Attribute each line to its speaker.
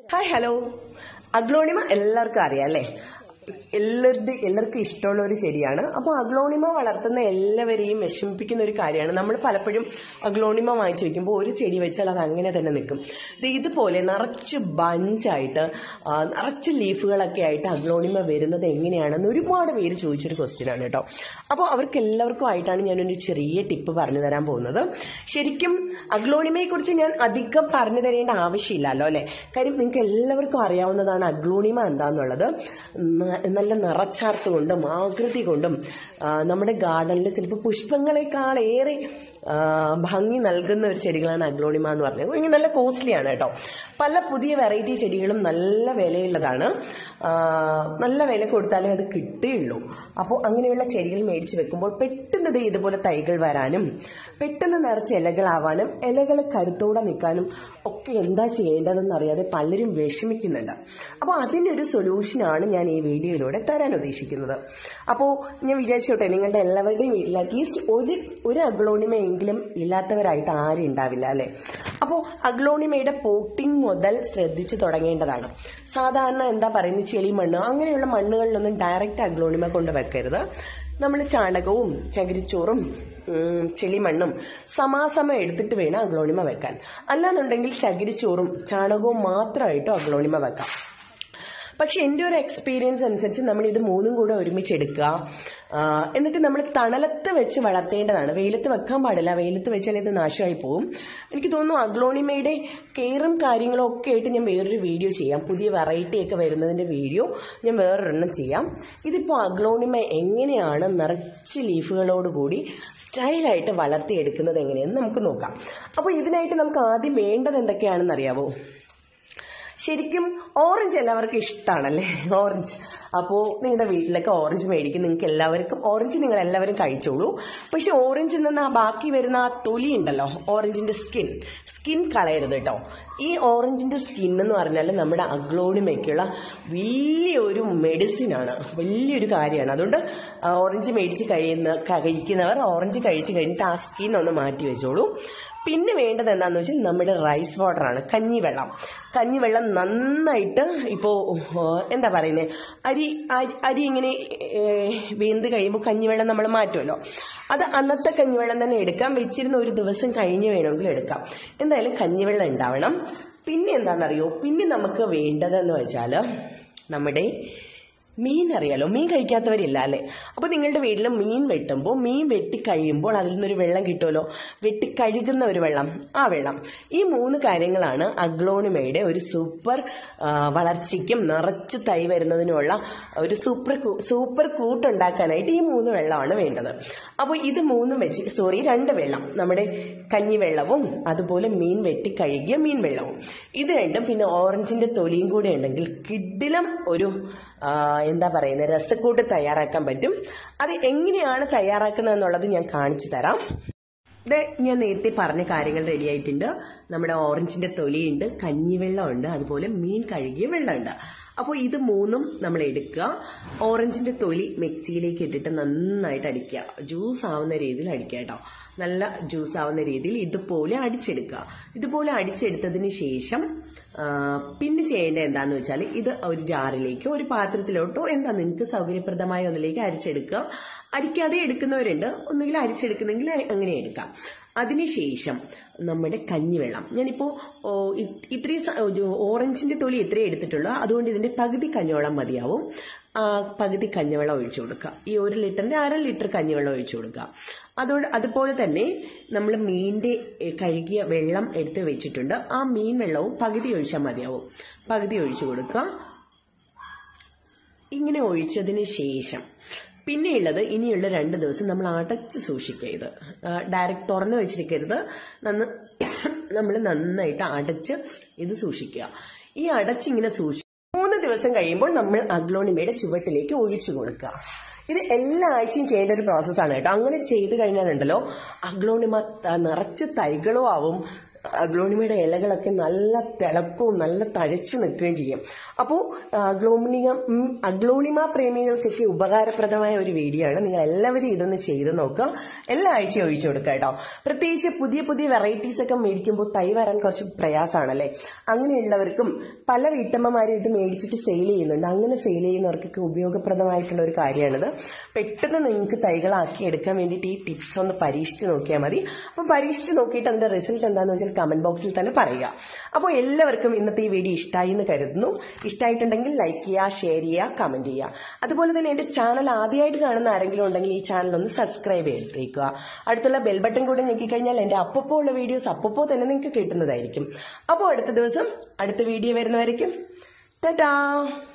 Speaker 1: hi hello aglaonema എല്ലാവർക്കും അറിയാം അല്ലേ എല്ലാവരുടെ എല്ലാവർക്കും ഇഷ്ടമുള്ള ഒരു ചെടിയാണ് അപ്പോൾ അഗ്ലോണിമ വളർത്തുന്ന എല്ലാവരെയും വിഷമിപ്പിക്കുന്ന ഒരു കാര്യമാണ് നമ്മൾ പലപ്പോഴും അഗ്ലോണിമ വാങ്ങിച്ചു വെക്കുമ്പോൾ ഒരു ചെടി വെച്ചാൽ അത് അങ്ങനെ തന്നെ നിൽക്കും ദേ ഇതുപോലെ നിറച്ച് ബഞ്ചായിട്ട് ആ, നിറച്ച് ലീഫുകളൊക്കെ ആയിട്ട് അഗ്ലോണിമ വരുന്നത് എങ്ങനെയാണെന്ന് ഒരുപാട് പേര് ചോദിച്ചൊരു ക്വസ്റ്റ്യൻ ആണ് കേട്ടോ അപ്പോൾ അവർക്ക് എല്ലാവർക്കും ആയിട്ടാണ് ഞാനൊരു ചെറിയ ടിപ്പ് പറഞ്ഞു തരാൻ പോകുന്നത് ശരിക്കും അഗ്ലോണിമയെ കുറിച്ച് ഞാൻ അധികം പറഞ്ഞു തരേണ്ട ആവശ്യമില്ലല്ലോ അല്ലെ കാര്യം നിങ്ങൾക്ക് എല്ലാവർക്കും അറിയാവുന്നതാണ് അഗ്ലോണിമ എന്താന്നുള്ളത് ന- നല്ല നിറച്ചാർത്ത് കൊണ്ടും ആകൃതി കൊണ്ടും ആ, നമ്മുടെ ഗാർഡനിൽ ചിലപ്പോൾ പുഷ്പങ്ങളെക്കാളേറെ ആ, ഭംഗി നൽകുന്ന ഒരു ചെടികളാണ് അഗ്ലോണിമ എന്ന് പറഞ്ഞത് ഇനി നല്ല കോസ്റ്റ്ലിയാണ് കേട്ടോ പല പുതിയ വെറൈറ്റി ചെടികളും നല്ല വിലയുള്ളതാണ് ആ, നല്ല വില കൊടുത്താലേ അത് കിട്ടുകയുള്ളൂ അപ്പോൾ അങ്ങനെയുള്ള ചെടികൾ മേടിച്ച് വെക്കുമ്പോൾ പെട്ടെന്ന് ദേ ഇതുപോലെ തൈകൾ വരാനും പെട്ടെന്ന് നിറച്ച് ഇലകളാവാനും ഇലകൾ കരുത്തോടെ നിൽക്കാനും ഒക്കെ എന്താ ചെയ്യേണ്ടതെന്ന് അറിയാതെ പലരും വിഷമിക്കുന്നുണ്ട് അപ്പോൾ അതിനൊരു സൊല്യൂഷനാണ് ഞാൻ ഈ വീഡിയോയിലൂടെ തരാൻ ഉദ്ദേശിക്കുന്നത് അപ്പോൾ ഞാൻ വിചാരിച്ചോട്ടെ നിങ്ങളുടെ എല്ലാവരുടെയും വീട്ടിൽ അറ്റ്ലീസ്റ്റ് ഒരു ഒരു അഗ്ലോണിമയെങ്കിലും ഇല്ലാത്തവരായിട്ട് ആരും ഉണ്ടാവില്ല അല്ലേ അപ്പോൾ അഗ്ലോണിമയുടെ പോട്ടിംഗ് മുതൽ ശ്രദ്ധിച്ചു തുടങ്ങേണ്ടതാണ് സാധാരണ എന്താ പറയുന്നത് ചെളി മണ്ണ് അങ്ങനെയുള്ള മണ്ണുകളിലൊന്നും ഡയറക്റ്റ് അഗ്ലോണിമ കൊണ്ട് വെക്കരുത് നമ്മൾ ചാണകവും ചകിരിച്ചോറും ഉം, ചെളിമണ്ണും സമാസമം എടുത്തിട്ട് വേണം അഗ്ലോണിമ വെക്കാൻ അല്ലാന്നുണ്ടെങ്കിൽ ചകിരിച്ചോറും ചാണകവും മാത്രമായിട്ടും അഗ്ലോണിമ വെക്കാം പക്ഷെ എൻ്റെ ഒരു എക്സ്പീരിയൻസ് അനുസരിച്ച് നമ്മൾ ഇത് മൂന്നും കൂടെ ഒരുമിച്ച് എടുക്കുക ആ, എന്നിട്ട് നമ്മൾ തണലത്ത് വെച്ച് വളർത്തേണ്ടതാണ് വെയിലത്ത് വെക്കാൻ പാടില്ല വെയിലത്ത് വെച്ചാൽ ഇത് നാശമായി പോകും എനിക്ക് തോന്നുന്നു അഗ്ലോണിമയുടെ കെയറും കാര്യങ്ങളും ഒക്കെ ആയിട്ട് ഞാൻ വേറൊരു വീഡിയോ ചെയ്യാം പുതിയ വെറൈറ്റി ഒക്കെ വരുന്നതിന്റെ വീഡിയോ ഞാൻ വേറൊരെണ്ണം ചെയ്യാം ഇതിപ്പോൾ അഗ്ലോണിമ എങ്ങനെയാണ് നിറച്ച് ലീഫുകളോട് കൂടി സ്റ്റൈലായിട്ട് വളർത്തിയെടുക്കുന്നത് എങ്ങനെയെന്ന് നമുക്ക് നോക്കാം അപ്പോൾ ഇതിനായിട്ട് നമുക്ക് ആദ്യം വേണ്ടത് എന്തൊക്കെയാണെന്ന് അറിയാവോ ശരിക്കും ഓറഞ്ച് എല്ലാവർക്കും ഇഷ്ടമാണല്ലേ ഓറഞ്ച് അപ്പോൾ നിങ്ങളുടെ വീട്ടിലൊക്കെ ഓറഞ്ച് മേടിക്കും നിങ്ങൾക്ക് എല്ലാവർക്കും ഓറഞ്ച് നിങ്ങൾ എല്ലാവരും കഴിച്ചോളൂ പക്ഷെ ഓറഞ്ചിൽ നിന്ന് ആ ബാക്കി വരുന്ന ആ തൊലി ഉണ്ടല്ലോ ഓറഞ്ചിന്റെ സ്കിൻ സ്കിൻ കളയരുത് കേട്ടോ ഈ ഓറഞ്ചിന്റെ സ്കിൻ എന്ന് പറഞ്ഞാൽ നമ്മുടെ അഗ്ലോണിമയ്ക്കുള്ള വലിയൊരു മെഡിസിനാണ് വലിയൊരു കാര്യമാണ് അതുകൊണ്ട് ആ ഓറഞ്ച് മേടിച്ച് കഴിയുന്ന കഴിക്കുന്നവർ ഓറഞ്ച് കഴിച്ച് കഴിഞ്ഞിട്ട് ആ സ്കിൻ ഒന്ന് മാറ്റി വെച്ചോളൂ പിന്നെ വേണ്ടത് എന്താണെന്ന് വെച്ചാൽ നമ്മുടെ റൈസ് വാട്ടറാണ് കഞ്ഞിവെള്ളം കഞ്ഞിവെള്ളം നന്നായിട്ട് ഇപ്പോൾ എന്താ പറയുന്നത് അരി അരി അരി ഇങ്ങനെ ഏഹ്, വെന്ത് കഴിയുമ്പോൾ കഞ്ഞിവെള്ളം നമ്മൾ മാറ്റുമല്ലോ അത് അന്നത്തെ കഞ്ഞിവെള്ളം തന്നെ എടുക്കാം വെച്ചിരുന്ന ഒരു ദിവസം കഴിഞ്ഞ് വേണമെങ്കിൽ എടുക്കാം എന്തായാലും കഞ്ഞിവെള്ളം ഉണ്ടാവണം പിന്നെ എന്താണെന്നറിയോ പിന്നെ നമുക്ക് വേണ്ടതെന്ന് വെച്ചാൽ നമ്മുടെ മീൻ അറിയാലോ മീൻ കഴിക്കാത്തവരില്ല അല്ലേ അപ്പോൾ നിങ്ങളുടെ വീട്ടിൽ മീൻ വെട്ടുമ്പോൾ മീൻ വെട്ടി കഴിയുമ്പോൾ അതിൽ നിന്നൊരു വെള്ളം കിട്ടുമല്ലോ വെട്ടി കഴുകുന്ന ഒരു വെള്ളം ആ വെള്ളം ഈ മൂന്ന് കാര്യങ്ങളാണ് അഗ്ലോണിമയുടെ ഒരു സൂപ്പർ ആ, വളർച്ചയ്ക്കും നിറച്ച് തൈ വരുന്നതിനുമുള്ള ഒരു സൂപ്പർ കൂ- സൂപ്പർ കൂട്ടുണ്ടാക്കാനായിട്ട് ഈ മൂന്ന് വെള്ളമാണ് വേണ്ടത് അപ്പോൾ ഇത് മൂന്നും വെച്ച് സോറി രണ്ട് വെള്ളം നമ്മുടെ കഞ്ഞിവെള്ളവും അതുപോലെ മീൻ വെട്ടി കഴുകിയ മീൻ വെള്ളവും ഇത് രണ്ടും പിന്നെ ഓറഞ്ചിന്റെ തൊലിയും കൂടെ ഉണ്ടെങ്കിൽ കിഡിലം ഒരു ആ, എന്താ പറയുന്നത് രസക്കൂട്ട് തയ്യാറാക്കാൻ പറ്റും അത് എങ്ങനെയാണ് തയ്യാറാക്കുന്നത് എന്നുള്ളത് ഞാൻ കാണിച്ചു തരാം ദേ, ഞാൻ നേരത്തെ പറഞ്ഞ കാര്യങ്ങൾ റെഡി ആയിട്ടുണ്ട് നമ്മുടെ ഓറഞ്ചിന്റെ തൊലിയുണ്ട് കഞ്ഞിവെള്ളമുണ്ട് അതുപോലെ മീൻ കഴുകിയ വെള്ളമുണ്ട് അപ്പോൾ ഇത് മൂന്നും നമ്മൾ എടുക്കുക ഓറഞ്ചിന്റെ തൊലി മിക്സിയിലേക്ക് ഇട്ടിട്ട് നന്നായിട്ട് അടിക്കുക ജ്യൂസ് ആവുന്ന രീതിയിൽ അടിക്കുക കേട്ടോ നല്ല ജ്യൂസ് ആവുന്ന രീതിയിൽ ഇതുപോലെ അടിച്ചെടുക്കുക ഇതുപോലെ അടിച്ചെടുത്തതിന് ശേഷം ആ, പിന്നെ ചെയ്യേണ്ടത് എന്താന്ന് വെച്ചാൽ ഇത് ഒരു ജാറിലേക്കോ ഒരു പാത്രത്തിലോട്ടോ എന്താ നിങ്ങൾക്ക് സൗകര്യപ്രദമായ ഒന്നിലേക്ക് അരിച്ചെടുക്കുക അരിക്കാതെ എടുക്കുന്നവരുണ്ട് ഒന്നുകിൽ അരിച്ചെടുക്കുന്നെങ്കിൽ അങ്ങനെ എടുക്കാം അതിനുശേഷം നമ്മുടെ കഞ്ഞിവെള്ളം ഞാനിപ്പോ ഓ, ഇ- ഇത്രയും സ- ഒരു ഓറഞ്ചിന്റെ തൊലി ഇത്രയും എടുത്തിട്ടുള്ളൂ അതുകൊണ്ട് ഇതിന്റെ പകുതി കഞ്ഞിവെള്ളം മതിയാവും ആ, പകുതി കഞ്ഞിവെള്ളം ഒഴിച്ചു കൊടുക്കുക ഈ ഒരു ലിറ്ററിന്റെ അര ലിറ്റർ കഞ്ഞിവെള്ളം ഒഴിച്ചു കൊടുക്കുക അതോട് അതുപോലെ തന്നെ നമ്മൾ മീനിന്റെ എ, കഴുകിയ വെള്ളം എടുത്ത് വെച്ചിട്ടുണ്ട് ആ മീൻ വെള്ളവും പകുതി ഒഴിച്ചാൽ മതിയാവും പകുതി ഒഴിച്ചു കൊടുക്കുക ഇങ്ങനെ ഒഴിച്ചതിന് ശേഷം പിന്നെയുള്ളത് ഇനിയുള്ള രണ്ട് ദിവസം നമ്മൾ അടച്ച് സൂക്ഷിക്കുക ഇത് ഡയറക്റ്റ് തുറന്നു വെച്ചിരിക്കരുത് നന്ന് നമ്മൾ നന്നായിട്ട് അടച്ച് ഇത് സൂക്ഷിക്കുക ഈ അടച്ചിങ്ങനെ സൂക്ഷിക്കുക മൂന്ന് ദിവസം കഴിയുമ്പോൾ നമ്മൾ അഗ്ലോണിമയുടെ ചുവട്ടിലേക്ക് ഒഴിച്ചു കൊടുക്കുക ഇത് എല്ലാ ആഴ്ചയും ചെയ്യേണ്ട ഒരു പ്രോസസ്സാണ് കേട്ടോ അങ്ങനെ ചെയ്ത് കഴിഞ്ഞാലുണ്ടല്ലോ അഗ്ലോണിമ ത- നിറച്ച് തൈകളും ആവും അഗ്ലോണിമയുടെ ഇലകളൊക്കെ നല്ല തിളക്കവും നല്ല തഴച്ചു നിൽക്കുകയും ചെയ്യും അപ്പോൾ അഗ്ലോണിമ ഉം, അഗ്ലോണിമ പ്രേമികൾക്കൊക്കെ ഉപകാരപ്രദമായ ഒരു വീഡിയോ ആണ് നിങ്ങൾ എല്ലാവരും ഇതൊന്ന് ചെയ്ത് നോക്കുക എല്ലാ ആഴ്ചയും ഒഴിച്ചു കൊടുക്കുക കേട്ടോ പ്രത്യേകിച്ച് പുതിയ പുതിയ വെറൈറ്റീസ് ഒക്കെ മേടിക്കുമ്പോൾ തൈ വരാൻ കുറച്ച് പ്രയാസമാണല്ലേ അങ്ങനെയുള്ളവർക്കും പല വീട്ടമ്മമാരും ഇത് മേടിച്ചിട്ട് സെയിൽ ചെയ്യുന്നുണ്ട് അങ്ങനെ സെയിൽ ചെയ്യുന്നവർക്കൊക്കെ ഉപയോഗപ്രദമായിട്ടുള്ള ഒരു കാര്യമാണിത് പെട്ടെന്ന് നിങ്ങൾക്ക് തൈകളാക്കി എടുക്കാൻ വേണ്ടിയിട്ട് ഈ ടിപ്സ് ഒന്ന് പരീക്ഷിച്ച് നോക്കിയാൽ മതി അപ്പം പരീക്ഷിച്ച് നോക്കിയിട്ട് അതിന്റെ റിസൾട്ട് എന്താണെന്ന് വെച്ചാൽ കമന്റ് ബോക്സിൽ തന്നെ പറയുക അപ്പോൾ എല്ലാവർക്കും ഇന്നത്തെ ഈ വീഡിയോ ഇഷ്ടമായി എന്ന് കരുതുന്നു ഇഷ്ടമായിട്ടുണ്ടെങ്കിൽ ലൈക്ക് ചെയ്യുക ഷെയർ ചെയ്യുക കമന്റ് ചെയ്യുക അതുപോലെ തന്നെ എന്റെ ചാനൽ ആദ്യമായിട്ട് കാണുന്ന ആരെങ്കിലും ഉണ്ടെങ്കിൽ ഈ ചാനൽ ഒന്ന് സബ്സ്ക്രൈബ് ചെയ്തേക്കുക അടുത്തുള്ള ബെൽ ബട്ടൺ കൂടെ ഞെക്കിക്കഴിഞ്ഞാൽ എന്റെ അപ്പപ്പോ ഉള്ള വീഡിയോസ് അപ്പപ്പോ തന്നെ നിങ്ങൾക്ക് കിട്ടുന്നതായിരിക്കും അപ്പോൾ അടുത്ത ദിവസം അടുത്ത വീഡിയോ വരുന്നവരേക്കും ടാറ്റാ